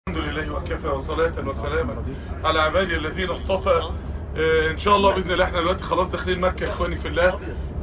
الحمد لله وكفى وصلاة وسلاما على عبادي الذين اصطفى آه ان شاء الله باذن الله احنا دلوقتي خلاص داخلين مكه يا اخواني في الله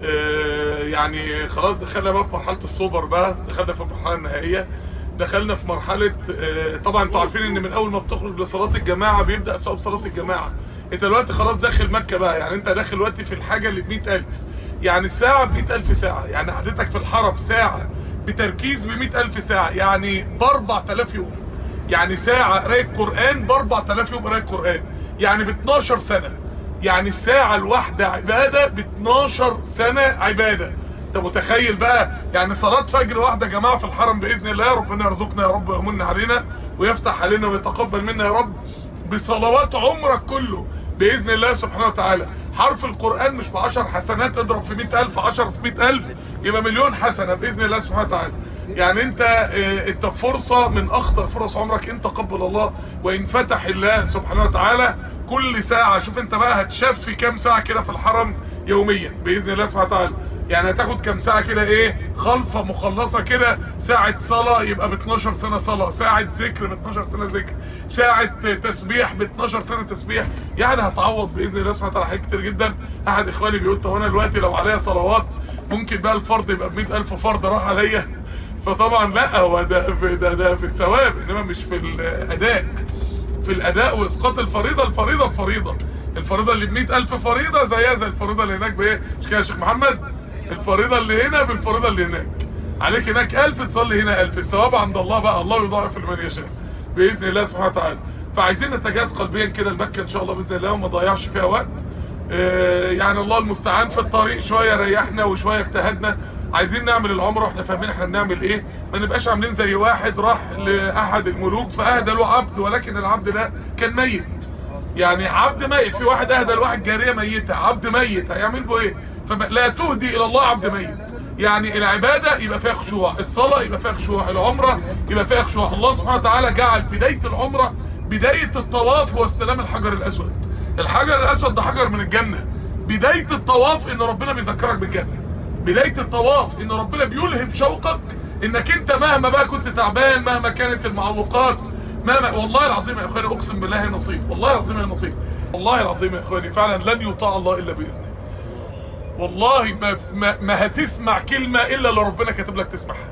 آه يعني خلاص دخلنا بقى في مرحله السوبر بقى دخلنا في المرحله النهائيه دخلنا في مرحله آه طبعا انتوا عارفين ان من اول ما بتخرج لصلاه الجماعه بيبدا ثواب صلاه الجماعه انت دلوقتي خلاص داخل مكه بقى يعني انت داخل دلوقتي في الحاجه اللي ب 100000 يعني الساعه ب 100000 ساعه يعني قعدتك في الحرم ساعه بتركيز ب 100000 ساعه يعني ب 4000 يوم يعني ساعة قرايه قرآن ب 4000 يوم قرايه قرآن يعني ب 12 سنة يعني الساعة الواحدة عبادة ب 12 سنة عبادة انت متخيل بقى يعني صلاة فجر واحدة يا جماعة في الحرم بإذن الله ربنا يرزقنا يا رب ويمن علينا ويفتح علينا ويتقبل منا يا رب بصلوات عمرك كله بإذن الله سبحانه وتعالى حرف القرآن مش ب 10 حسنات اضرب في 100000 10 في 100000 يبقى مليون حسنة بإذن الله سبحانه وتعالى يعني انت اه انت فرصة من اخطر فرص عمرك انت قبل الله وان فتح الله سبحانه وتعالى كل ساعة شوف انت بقى هتشفي كام ساعة كده في الحرم يوميا بإذن الله سبحانه وتعالى يعني هتاخد كام ساعة كده ايه خلصة مخلصة كده ساعة صلاة يبقى ب 12 سنة صلاة ساعة ذكر ب 12 سنة ذكر ساعة تسبيح ب 12 سنة تسبيح يعني هتعوض بإذن الله سبحانه وتعالى حاجات كتير جدا احد اخواني بيقول طب انا دلوقتي لو عليا صلوات ممكن بقى الفرض يبقى ب 100000 فرض راح عليا فطبعا لا هو ده في ده, ده في الثواب انما مش في الاداء في الاداء واسقاط الفريضه الفريضه الفريضه الفريضه اللي ب 100000 فريضه زيها زي الفريضه اللي هناك بايه مش كده يا شيخ محمد الفريضه اللي هنا بالفريضه اللي هناك عليك هناك 1000 تصلي هنا 1000 الثواب عند الله بقى الله يضاعف لمن يشاء باذن الله سبحانه وتعالى فعايزين نتجاوز قلبيا كده لمكه ان شاء الله باذن الله وما نضيعش فيها وقت يعني الله المستعان في الطريق شويه ريحنا وشويه اجتهدنا عايزين نعمل العمره واحنا فاهمين احنا بنعمل ايه ما نبقاش عاملين زي واحد راح لاحد الملوك فاهدى له عبد ولكن العبد ده كان ميت يعني عبد ميت في واحد اهدى لواحد جاريه ميته عبد ميت هيعمل له ايه فلا تهدي الى الله عبد ميت يعني العباده يبقى فيها خشوع الصلاه يبقى فيها خشوع العمره يبقى فيها خشوع الله سبحانه وتعالى جعل بدايه العمره بدايه الطواف هو استلام الحجر الاسود الحجر الاسود ده حجر من الجنه بدايه الطواف ان ربنا بيذكرك بالجنه بداية الطواف ان ربنا بيلهم شوقك انك انت مهما بقى كنت تعبان مهما كانت المعوقات مهما والله العظيم يا اخواني اقسم بالله نصيب والله العظيم يا نصيب والله العظيم يا اخواني فعلا لن يطاع الله الا باذنه والله ما, ما, ما هتسمع كلمة الا اللي ربنا كاتب لك تسمعها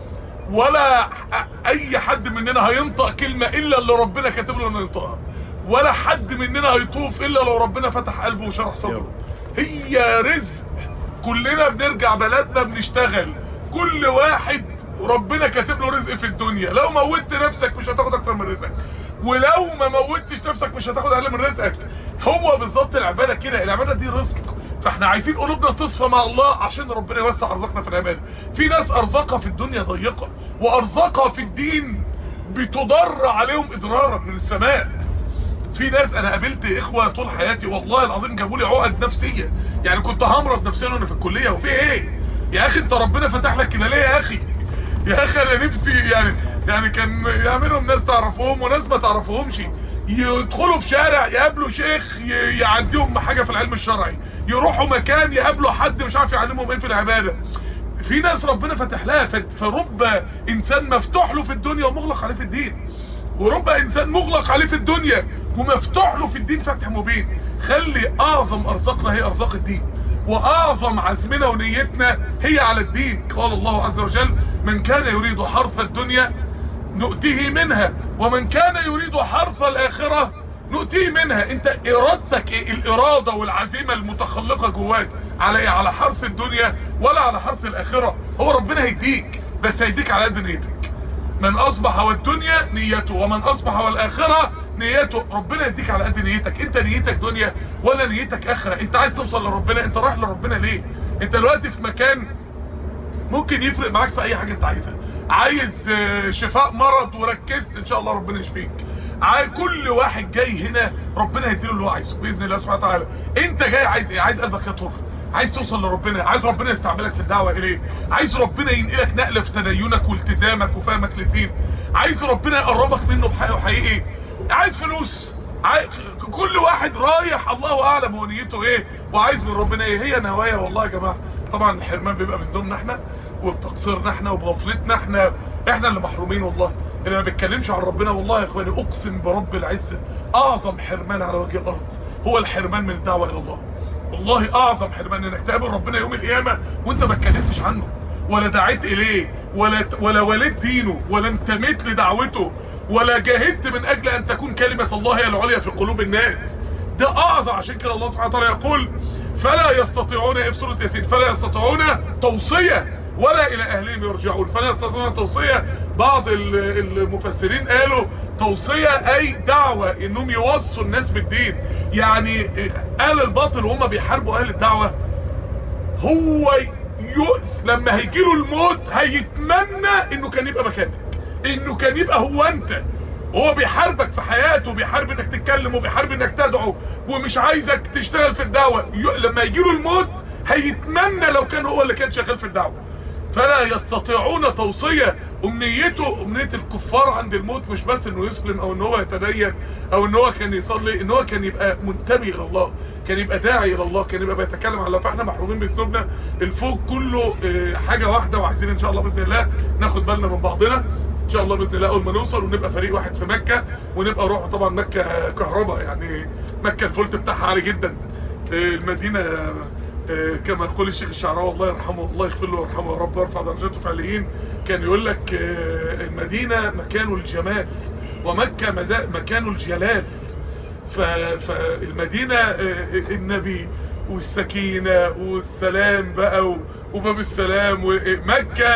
ولا اي حد مننا هينطق كلمة الا اللي ربنا كاتب له انه ينطقها ولا حد مننا هيطوف الا لو ربنا فتح قلبه وشرح صدره هي رزق كلنا بنرجع بلدنا بنشتغل كل واحد ربنا كاتب له رزق في الدنيا لو موتت نفسك مش هتاخد اكتر من رزقك ولو ما موتتش نفسك مش هتاخد اقل من رزقك هو بالظبط العباده كده العباده دي رزق فاحنا عايزين قلوبنا تصفى مع الله عشان ربنا يوسع ارزاقنا في العباده في ناس ارزاقها في الدنيا ضيقه وارزاقها في الدين بتضر عليهم اضرارا من السماء في ناس انا قابلت اخوة طول حياتي والله العظيم جابوا لي عقد نفسية يعني كنت همرض نفسيا وانا في الكلية وفي ايه يا اخي انت ربنا فتح لك كده ليه يا اخي يا اخي انا نفسي يعني يعني كان يعملهم ناس تعرفهم وناس ما تعرفهمش يدخلوا في شارع يقابلوا شيخ يعديهم حاجة في العلم الشرعي يروحوا مكان يقابلوا حد مش عارف يعلمهم ايه في العبادة في ناس ربنا فتح لها فرب انسان مفتوح له في الدنيا ومغلق عليه في الدين ورب انسان مغلق عليه في الدنيا ومفتوح له في الدين فتح مبين خلي اعظم ارزاقنا هي ارزاق الدين واعظم عزمنا ونيتنا هي على الدين قال الله عز وجل من كان يريد حرث الدنيا نؤتيه منها ومن كان يريد حرث الاخرة نؤتيه منها انت ارادتك ايه الارادة والعزيمة المتخلقة جواك على ايه على حرث الدنيا ولا على حرث الاخرة هو ربنا هيديك بس هيديك على قد نيتك من اصبح والدنيا نيته ومن اصبح والاخرة نيته ربنا يديك على قد نيتك انت نيتك دنيا ولا نيتك اخرة انت عايز توصل لربنا انت رايح لربنا ليه انت دلوقتي في مكان ممكن يفرق معاك في اي حاجة انت عايزها عايز شفاء مرض وركزت ان شاء الله ربنا يشفيك عايز كل واحد جاي هنا ربنا يديله اللي هو عايزه باذن الله سبحانه وتعالى انت جاي عايز ايه عايز قلبك يطهر عايز توصل لربنا عايز ربنا يستعملك في الدعوة اليه عايز ربنا ينقلك نقلة في تدينك والتزامك وفهمك للدين عايز ربنا يقربك منه بحقيقي حقيقي عايز فلوس عايز كل واحد رايح الله اعلم هو نيته ايه وعايز من ربنا ايه هي نوايا والله يا جماعة طبعا الحرمان بيبقى بذنوبنا احنا وبتقصيرنا احنا وبغفلتنا احنا احنا اللي محرومين والله اللي ما بيتكلمش عن ربنا والله يا اخواني اقسم برب العزة اعظم حرمان على وجه الارض هو الحرمان من الدعوة الى الله والله اعظم حرمان انك تقابل ربنا يوم القيامة وانت ما اتكلمتش عنه ولا دعيت اليه ولا ولا وليت دينه ولا انتميت لدعوته ولا جاهدت من اجل ان تكون كلمة الله هي العليا في قلوب الناس ده اعظم عشان كده الله سبحانه وتعالى يقول فلا يستطيعون في سورة ياسين فلا يستطيعون توصية ولا الى اهلهم يرجعون فلا يستطيعون توصية بعض المفسرين قالوا توصية اي دعوة انهم يوصوا الناس بالدين يعني اهل الباطل وهم بيحاربوا اهل الدعوة هو يؤس لما هيجيله الموت هيتمنى انه كان يبقى مكانك انه كان يبقى هو انت هو بيحاربك في حياته بيحارب انك تتكلم وبيحارب انك تدعو ومش عايزك تشتغل في الدعوة لما يجيله الموت هيتمنى لو كان هو اللي كان شغال في الدعوة فلا يستطيعون توصية امنيته امنية الكفار عند الموت مش بس انه يسلم او ان هو يتدين او ان هو كان يصلي ان هو كان يبقى منتمي الى الله كان يبقى داعي الى الله كان يبقى بيتكلم على الله فاحنا محرومين باسلوبنا الفوق كله حاجة واحدة وعايزين ان شاء الله باذن الله ناخد بالنا من بعضنا ان شاء الله باذن الله اول ما نوصل ونبقى فريق واحد في مكة ونبقى نروح طبعا مكة كهرباء يعني مكة الفولت بتاعها عالي جدا المدينة كما يقول الشيخ الشعراوي الله يرحمه الله يغفر له ويرحمه يا رب ويرفع درجاته في عليين كان يقول لك المدينة مكان الجمال ومكة مكان الجلال فالمدينة النبي والسكينة والسلام بقى وباب السلام ومكة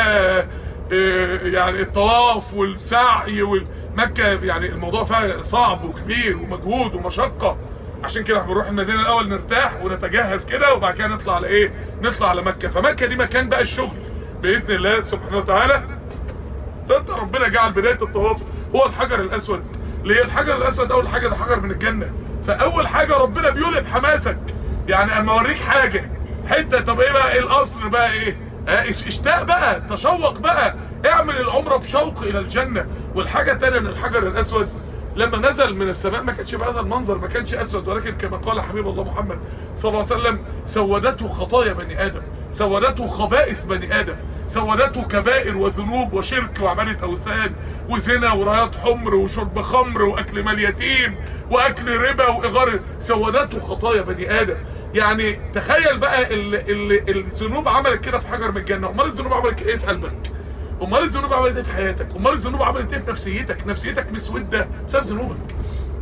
يعني الطواف والسعي ومكة يعني الموضوع فيها صعب وكبير ومجهود ومشقة عشان كده بنروح المدينة الاول نرتاح ونتجهز كده وبعد كده نطلع على ايه نطلع على مكة فمكة دي مكان بقى الشغل باذن الله سبحانه وتعالى فانت ربنا جعل بداية الطواف هو الحجر الاسود ليه الحجر الاسود اول حاجة ده حجر من الجنة فاول حاجة ربنا بيولد حماسك يعني اما اوريك حاجة حتة طب ايه بقى ايه القصر بقى ايه اه اشتاق بقى تشوق بقى اعمل العمرة بشوق الى الجنة والحاجة الثانيه ان الحجر الاسود لما نزل من السماء ما كانش بهذا المنظر ما كانش اسود ولكن كما قال حبيب الله محمد صلى الله عليه وسلم سودته خطايا بني ادم سودته خبائث بني ادم سودته كبائر وذنوب وشرك وعبادة اوثان وزنا ورايات حمر وشرب خمر واكل مال يتيم واكل ربا واغار سودته خطايا بني ادم يعني تخيل بقى الذنوب عملت كده في حجر من الجنة امال الذنوب عملت ايه في قلبك امال الذنوب عملت ايه في حياتك امال الذنوب عملت ايه في نفسيتك نفسيتك مسودة بسبب ذنوبك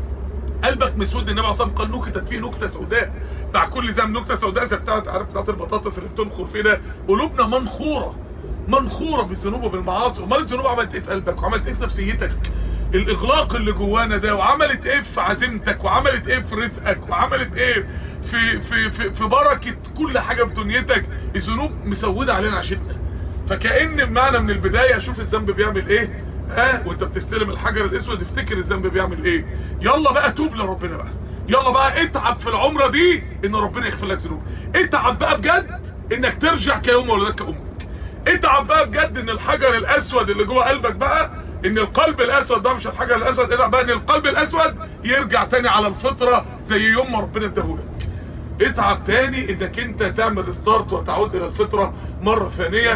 قلبك مسود النبي عليه الصلاه والسلام قال نكتت فيه نكته سوداء مع كل ذنب نكته سوداء زي بتاعت عارف بتاعت البطاطس اللي بتنخر فيه ده قلوبنا منخوره منخوره بالذنوب وبالمعاصي امال الذنوب عملت ايه في قلبك وعملت ايه في نفسيتك الاغلاق اللي جوانا ده وعملت ايه في عزيمتك وعملت ايه في رزقك وعملت ايه في في في, في بركه كل حاجه في دنيتك الذنوب مسوده علينا عشتنا فكأن المعنى من البداية شوف الذنب بيعمل ايه ها وانت بتستلم الحجر الاسود افتكر الذنب بيعمل ايه يلا بقى توب لربنا بقى يلا بقى اتعب في العمرة دي ان ربنا يغفر لك ذنوب اتعب بقى بجد انك ترجع كيوم ولدك امك اتعب بقى بجد ان الحجر الاسود اللي جوه قلبك بقى ان القلب الاسود ده مش الحجر الاسود اتعب بقى ان القلب الاسود يرجع تاني على الفطرة زي يوم ما ربنا اداهولك اتعب تاني انك انت تعمل ستارت وتعود الى الفطرة مرة ثانية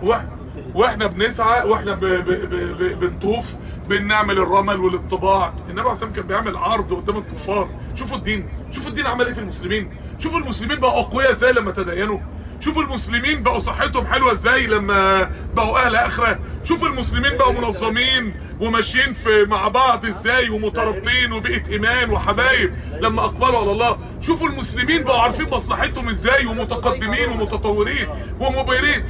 واحنا بنسعى واحنا ب ب ب بنطوف بنعمل الرمل والطباع النبي عليه الصلاه كان بيعمل عرض قدام الكفار شوفوا الدين شوفوا الدين عمل ايه في المسلمين شوفوا المسلمين بقوا اقوياء ازاي لما تدينوا شوفوا المسلمين بقوا صحتهم حلوة ازاي لما بقوا اهل اخرة شوفوا المسلمين بقوا منظمين وماشيين في مع بعض ازاي ومترابطين وبقت ايمان وحبايب لما اقبلوا على الله شوفوا المسلمين بقوا عارفين مصلحتهم ازاي ومتقدمين ومتطورين ومبهرين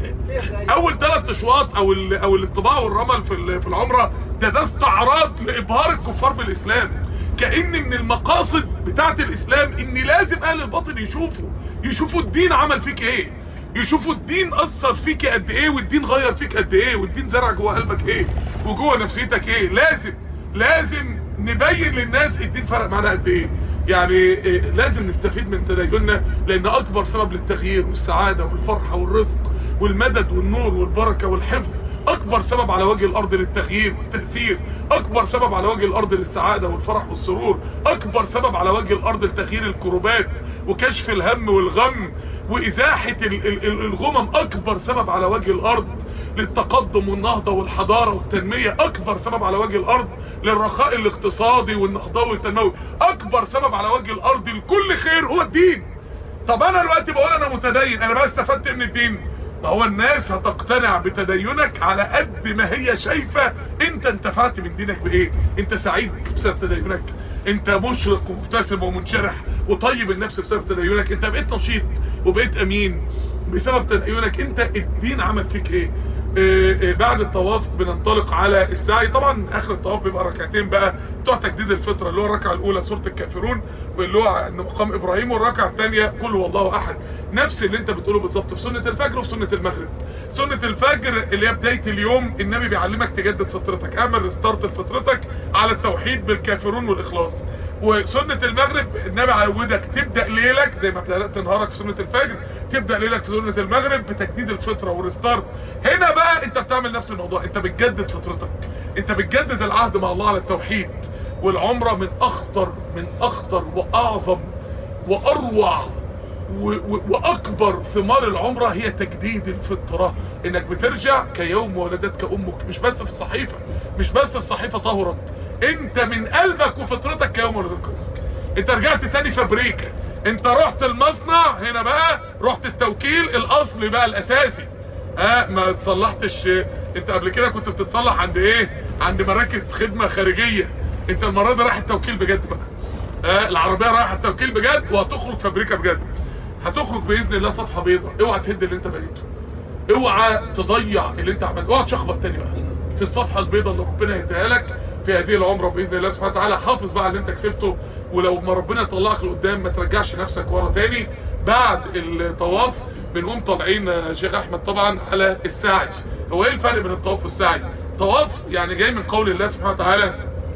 اول ثلاث اشواط او او الانطباع والرمل في في العمره ده ده استعراض لابهار الكفار بالاسلام كأن من المقاصد بتاعه الاسلام ان لازم اهل الباطل يشوفوا يشوفوا الدين عمل فيك ايه يشوفوا الدين اثر فيك قد ايه والدين غير فيك قد ايه والدين زرع جوه قلبك ايه وجوه نفسيتك ايه لازم لازم نبين للناس الدين فرق معانا قد ايه يعني إيه لازم نستفيد من تديننا لان اكبر سبب للتغيير والسعادة والفرحة والرزق والمدد والنور والبركة والحفظ اكبر سبب على وجه الارض للتغيير والتأثير اكبر سبب على وجه الارض للسعادة والفرح والسرور اكبر سبب على وجه الارض لتغيير الكروبات وكشف الهم والغم وازاحة الغمم اكبر سبب على وجه الارض للتقدم والنهضة والحضارة والتنمية اكبر سبب على وجه الارض للرخاء الاقتصادي والنهضوي والتنموي اكبر سبب على وجه الارض لكل خير هو الدين طب انا دلوقتي بقول انا متدين انا بقى استفدت من الدين ما هو الناس هتقتنع بتدينك على قد ما هي شايفة انت انتفعت من دينك بايه انت سعيد بسبب تدينك انت مشرق ومبتسم ومنشرح وطيب النفس بسبب تدينك انت بقيت نشيط وبقيت امين بسبب تدينك انت الدين عمل فيك ايه اه اه بعد الطواف بننطلق على السعي طبعا اخر الطواف بيبقى ركعتين بقى بتوع تجديد الفطره اللي هو الركعه الاولى سوره الكافرون واللي هو عند مقام ابراهيم والركعه الثانيه قل هو الله احد نفس اللي انت بتقوله بالظبط في سنه الفجر وفي سنه المغرب سنه الفجر اللي هي بدايه اليوم النبي بيعلمك تجدد فطرتك اعمل ريستارت لفطرتك على التوحيد بالكافرون والاخلاص وسنة المغرب النبي عودك تبدأ ليلك زي ما بدأت نهارك في سنة الفجر تبدأ ليلك في سنة المغرب بتجديد الفطرة وريستارت هنا بقى انت بتعمل نفس الموضوع انت بتجدد فطرتك انت بتجدد العهد مع الله على التوحيد والعمرة من اخطر من اخطر واعظم واروع و و واكبر ثمار العمرة هي تجديد الفطرة انك بترجع كيوم ولدتك امك مش بس في الصحيفة مش بس الصحيفة طهرت انت من قلبك وفطرتك كيوم ولدتك امك انت رجعت تاني فابريكا انت رحت المصنع هنا بقى رحت التوكيل الاصلي بقى الاساسي ها آه ما تصلحتش انت قبل كده كنت بتتصلح عند ايه عند مراكز خدمة خارجية انت المرة دي رايح التوكيل بجد بقى آه العربية رايحة التوكيل بجد وهتخرج فابريكا بجد هتخرج باذن الله صفحة بيضة اوعى تهد اللي انت بنيته اوعى تضيع اللي انت عملته اوعى تشخبط تاني بقى في الصفحة البيضة اللي ربنا يديها لك في هذه العمرة باذن الله سبحانه وتعالى حافظ بقى على اللي انت كسبته ولو ما ربنا يطلعك لقدام ما ترجعش نفسك ورا تاني بعد الطواف بنقوم طالعين شيخ احمد طبعا على السعي هو ايه الفرق بين الطواف والسعي طواف يعني جاي من قول الله سبحانه وتعالى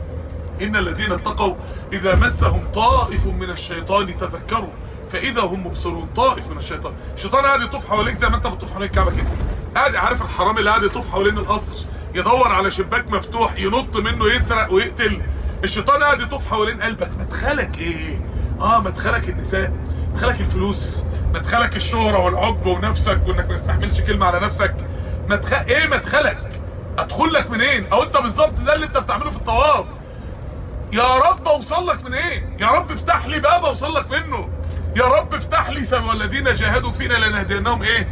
ان الذين اتقوا اذا مسهم طائف من الشيطان تذكروا فاذا هم مبصرون طائف من الشيطان الشيطان قاعد يطوف حواليك زي ما انت بتطوف حوالين الكعبه كده قاعد عارف الحرامي اللي قاعد يطوف حوالين القصر يدور على شباك مفتوح ينط منه يسرق ويقتل الشيطان قاعد يطوف حوالين قلبك مدخلك ايه اه مدخلك النساء مدخلك الفلوس مدخلك الشهرة والعجب ونفسك وانك ما تستحملش كلمة على نفسك مدخل ايه مدخلك ادخل لك منين او انت بالظبط ده اللي انت بتعمله في الطواف يا رب اوصل لك من ايه يا رب افتح لي باب اوصل لك منه يا رب افتح لي سبب والذين جاهدوا فينا لنهدينهم ايه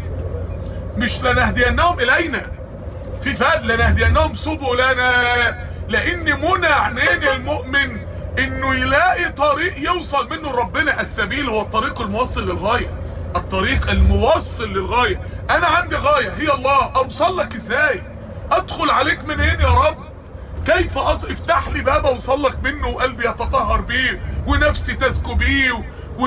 مش لنهدينهم الينا في فرق لنهدينهم سبلنا لان منى عينين المؤمن انه يلاقي طريق يوصل منه لربنا السبيل هو الطريق الموصل للغاية الطريق الموصل للغاية انا عندي غاية هي الله اوصل لك ازاي ادخل عليك منين يا رب كيف أص... افتح لي باب اوصل لك منه وقلبي يتطهر بيه ونفسي تزكو بيه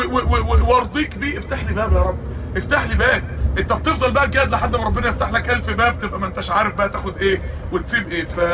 وارضيك بيه افتح لي باب يا رب افتح لي باب انت بتفضل بقى جاد لحد ما ربنا يفتح لك الف باب تبقى ما انتش عارف بقى تاخد ايه وتسيب ايه ف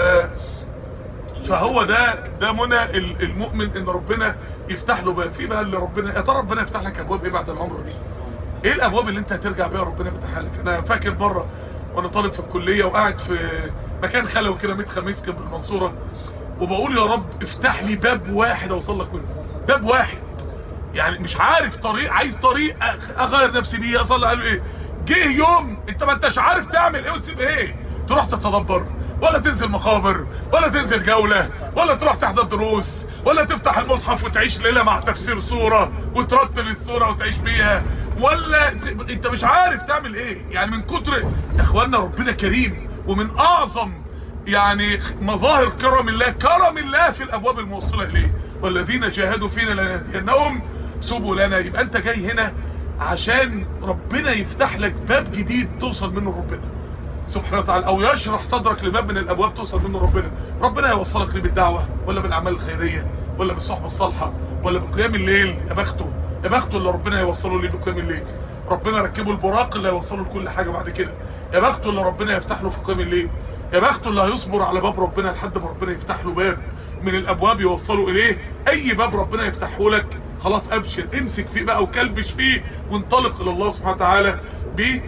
فهو ده ده منى المؤمن ان ربنا يفتح له باب في بقى اللي ربنا يا ترى ربنا يفتح لك ابواب ايه بعد العمره دي ايه الابواب اللي انت هترجع بيها ربنا يفتحها لك انا فاكر مره وانا طالب في الكليه وقاعد في مكان خلوي كده 100 خميس كده المنصوره وبقول يا رب افتح لي باب واحد اوصل لك منه باب واحد يعني مش عارف طريق عايز طريق اغير نفسي بيه اصلي قالوا ايه جه يوم انت ما انتش عارف تعمل ايه وتسيب ايه تروح تتدبر ولا تنزل مقابر ولا تنزل جولة ولا تروح تحضر دروس ولا تفتح المصحف وتعيش ليلة مع تفسير صورة وترتل الصورة وتعيش بيها ولا انت مش عارف تعمل ايه يعني من كتر يا اخوانا ربنا كريم ومن اعظم يعني مظاهر كرم الله كرم الله في الابواب الموصلة اليه والذين جاهدوا فينا لنهدينهم سبلنا يبقى انت جاي هنا عشان ربنا يفتح لك باب جديد توصل منه ربنا سبحانه وتعالى او يشرح صدرك لباب من الابواب توصل منه ربنا ربنا يوصلك ليه بالدعوة ولا بالاعمال الخيرية ولا بالصحبة الصالحة ولا بقيام الليل يا بخته يا بخته اللي ربنا يوصله ليه بقيام الليل ربنا ركبه البراق اللي هيوصله لكل حاجة بعد كده يا بخته اللي ربنا يفتح له في قيام الليل يا بخته اللي هيصبر على باب ربنا لحد ما ربنا يفتح له باب من الابواب يوصله اليه اي باب ربنا يفتحه لك خلاص ابشر امسك فيه بقى وكلبش فيه وانطلق الى الله سبحانه وتعالى ب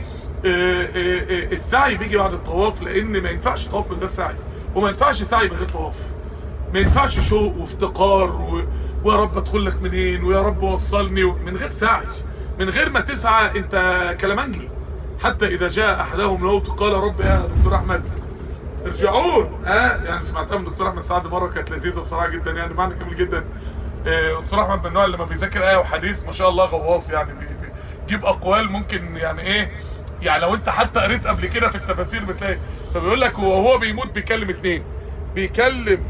السعي بيجي بعد الطواف لان ما ينفعش طواف من غير سعي وما ينفعش سعي من غير طواف ما ينفعش شوق وافتقار و... ويا رب ادخل لك منين ويا رب وصلني و... من غير سعي من غير ما تسعى انت كلامنجي حتى اذا جاء احدهم الموت قال رب يا دكتور احمد ارجعون ها يعني سمعتها من دكتور احمد سعد مره كانت لذيذه بصراحه جدا يعني معنى جميل جدا دكتور احمد من النوع اللي لما بيذاكر ايه وحديث ما شاء الله غواص يعني بيجيب اقوال ممكن يعني ايه يعني لو انت حتى قريت قبل كده في التفاسير بتلاقي فبيقول لك وهو بيموت بيكلم اتنين بيكلم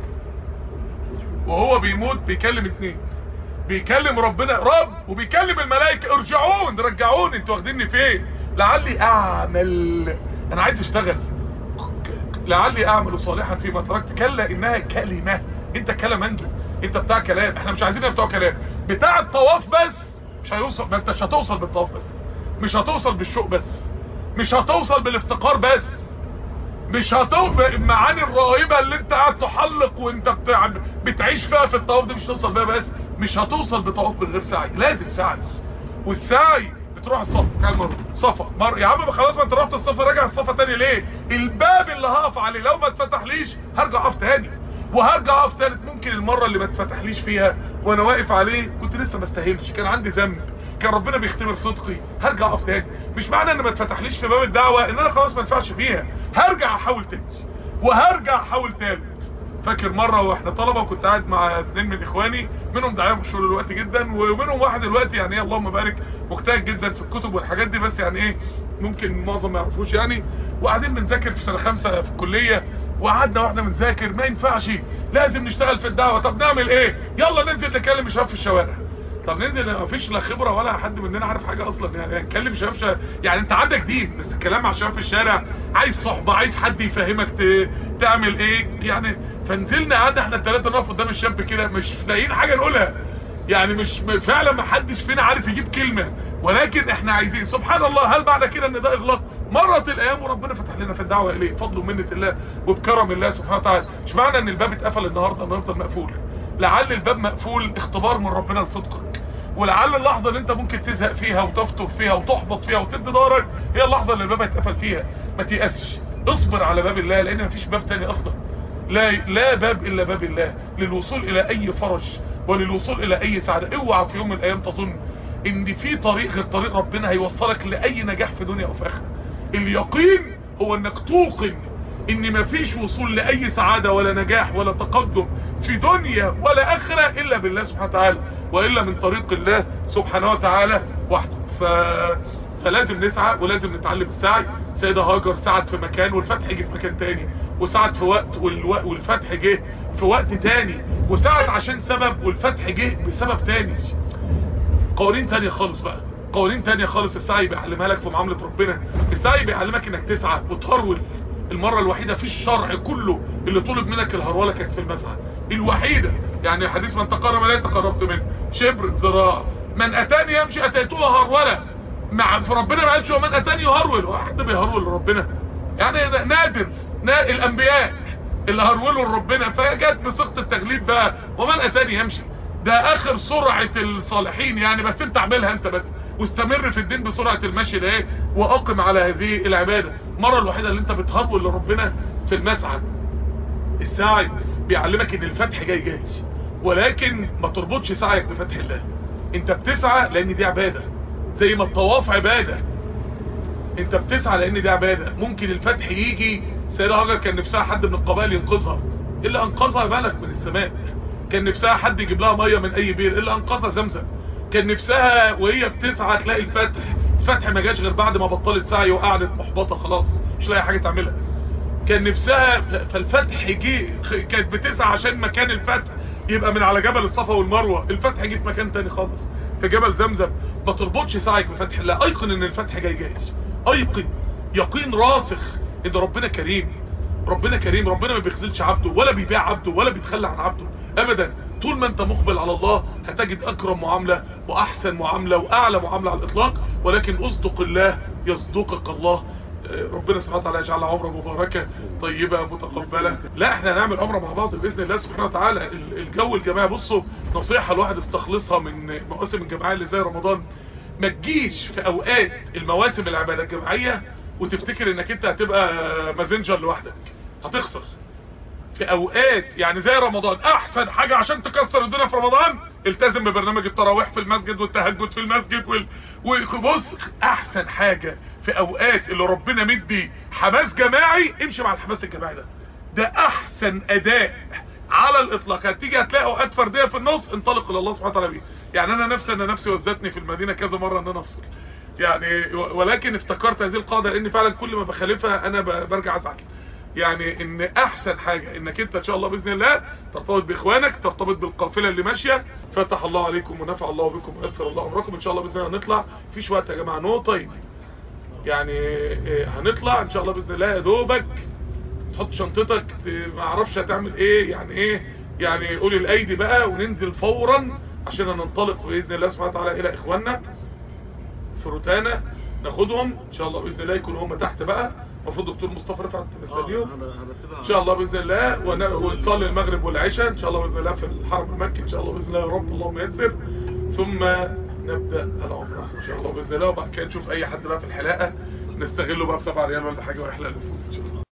وهو بيموت بيكلم اتنين بيكلم ربنا رب وبيكلم الملائكة ارجعون رجعون انتوا واخديني فين لعلي اعمل انا عايز اشتغل لعلي اعمل صالحا فيما تركت كلا انها كلمة انت كلام انت انت بتاع كلام احنا مش عايزين بتوع كلام بتاع الطواف بس مش هيوصل ما انت مش هتوصل بالطواف بس مش هتوصل بالشوق بس مش هتوصل بالافتقار بس مش هتوصل المعاني الرهيبه اللي انت قاعد تحلق وانت بتاع بتعيش فيها في الطواف دي مش هتوصل بيها بس مش هتوصل بطواف من غير سعي لازم سعي والسعي بتروح الصفا كام مره صفا مر... يا عم خلاص ما انت رحت الصفا راجع الصفا تاني ليه الباب اللي هقف عليه لو ما اتفتحليش هرجع اقف تاني وهرجع اقف تالت ممكن المره اللي ما اتفتحليش فيها وانا واقف عليه كنت لسه ما استاهلش كان عندي ذنب كان ربنا بيختبر صدقي هرجع اقف تاني مش معنى ان ما اتفتحليش في باب الدعوه ان انا خلاص ما ينفعش فيها هرجع احاول تاني وهرجع احاول تالت فاكر مرة واحنا طلبة وكنت قاعد مع اتنين من اخواني منهم دعاية مشهور دلوقتي جدا ومنهم واحد دلوقتي يعني ايه اللهم بارك مجتهد جدا في الكتب والحاجات دي بس يعني ايه ممكن معظم ما يعرفوش يعني وقاعدين بنذاكر في سنة خمسة في الكلية وقعدنا واحنا بنذاكر ما ينفعش لازم نشتغل في الدعوة طب نعمل ايه يلا ننزل نكلم شباب في الشوارع طب ننزل ما فيش لا خبره ولا حد مننا عارف حاجه اصلا يعني نتكلم شباب شا... يعني انت عندك دين بس الكلام مع شباب في الشارع عايز صحبه عايز حد يفهمك ت... تعمل ايه يعني فنزلنا قعدنا احنا الثلاثه نقف قدام الشاب كده مش لاقيين حاجه نقولها يعني مش فعلا ما حدش فينا عارف يجيب كلمه ولكن احنا عايزين سبحان الله هل بعد كده ان ده اغلاط مرت الايام وربنا فتح لنا في الدعوه اليه بفضل ومنه الله وبكرم الله سبحانه وتعالى مش معنى ان الباب اتقفل النهارده انه يفضل مقفول لعل الباب مقفول اختبار من ربنا لصدقك ولعل اللحظة اللي انت ممكن تزهق فيها وتفتر فيها وتحبط فيها وتدي دارك هي اللحظة اللي الباب هيتقفل فيها ما تيأسش اصبر على باب الله لان مفيش باب تاني اصلا لا, لا باب الا باب الله للوصول الى اي فرج وللوصول الى اي سعادة اوعى في يوم من الايام تظن ان في طريق غير طريق ربنا هيوصلك لاي نجاح في دنيا او في اخره اليقين هو انك توقن ان مفيش وصول لاي سعادة ولا نجاح ولا تقدم في دنيا ولا اخرة الا بالله سبحانه وتعالى والا من طريق الله سبحانه وتعالى وحده ف... فلازم نسعى ولازم نتعلم السعي سيدة هاجر سعت في مكان والفتح جه في مكان تاني وسعت في وقت والو... والفتح جه في وقت تاني وسعت عشان سبب والفتح جه بسبب تاني قوانين تانية خالص بقى قوانين تانية خالص السعي بيعلمها لك في معاملة ربنا السعي بيعلمك انك تسعى وتهرول المرة الوحيدة في الشرع كله اللي طلب منك الهرولة كانت في المسعى الوحيدة يعني حديث من تقرب لا تقربت منه شبر ذراع من اتاني يمشي اتيتوه هرولة مع في ربنا ما قالش ومن اتاني يهرول واحد بيهرول لربنا يعني نادر نا الانبياء اللي هرولوا لربنا فجت بصيغه التغليب بقى ومن اتاني يمشي ده اخر سرعة الصالحين يعني بس انت اعملها انت بس واستمر في الدين بسرعة المشي ده واقم على هذه العبادة المرة الوحيدة اللي انت بتهرول لربنا في المسعى السعي بيعلمك ان الفتح جاي جاي ولكن ما تربطش سعيك بفتح الله انت بتسعى لان دي عبادة زي ما الطواف عبادة انت بتسعى لان دي عبادة ممكن الفتح يجي سيدة هاجر كان نفسها حد من القبائل ينقذها الا انقذها ملك من السماء كان نفسها حد يجيب لها مية من اي بير الا انقذها زمزم كان نفسها وهي بتسعى تلاقي الفتح الفتح ما جاش غير بعد ما بطلت سعي وقعدت محبطة خلاص مش لاقي حاجة تعملها كان نفسها فالفتح جه كانت بتسعى عشان مكان الفتح يبقى من على جبل الصفا والمروة الفتح جه في مكان تاني خالص في جبل زمزم ما تربطش سعيك بفتح الله ايقن ان الفتح جاي جاي ايقن يقين راسخ ان ربنا كريم ربنا كريم ربنا ما بيخذلش عبده ولا بيبيع عبده ولا بيتخلى عن عبده ابدا طول ما انت مقبل على الله هتجد اكرم معاملة واحسن معاملة واعلى معاملة على الاطلاق ولكن اصدق الله يصدقك الله ربنا سبحانه وتعالى يجعل عمره مباركة طيبة متقبلة لا احنا هنعمل عمره مع بعض باذن الله سبحانه وتعالى الجو الجماعي بصوا نصيحة الواحد استخلصها من مواسم الجماعية اللي زي رمضان ما تجيش في اوقات المواسم العبادة الجماعية وتفتكر انك انت هتبقى مازنجر لوحدك هتخسر في اوقات يعني زي رمضان احسن حاجة عشان تكسر الدنيا في رمضان التزم ببرنامج التراويح في المسجد والتهجد في المسجد وال... وبص احسن حاجة في اوقات اللي ربنا مدي حماس جماعي امشي مع الحماس الجماعي ده ده احسن اداء على الاطلاق هتيجي هتلاقي اوقات فرديه في النص انطلق الى الله سبحانه وتعالى بيه يعني انا نفسي انا نفسي وزتني في المدينه كذا مره ان انا افصل يعني ولكن افتكرت هذه القاعده لان فعلا كل ما بخالفها انا برجع ازعل يعني ان احسن حاجة انك انت ان شاء الله باذن الله ترتبط باخوانك ترتبط بالقافله اللي ماشيه فتح الله عليكم ونفع الله بكم ويسر الله امركم ان شاء الله باذن الله هنطلع مفيش وقت يا جماعه نو طيب يعني هنطلع ان شاء الله باذن الله يا دوبك تحط شنطتك ما اعرفش هتعمل ايه يعني ايه يعني قولي الايدي بقى وننزل فورا عشان ننطلق باذن الله سبحانه وتعالى الى اخواننا في روتانا ناخدهم ان شاء الله باذن الله يكونوا هم تحت بقى المفروض دكتور مصطفى رفعت نستنيهم ان شاء الله باذن الله ونصلي المغرب والعشاء ان شاء الله باذن الله في الحرم المكي ان شاء الله باذن الله يا رب اللهم يسر ثم نبدا العمره ان شاء الله باذن الله وبعد كده نشوف اي حد بقى في الحلاقه نستغله بقى ب 7 ريال ولا حاجه ويحلق له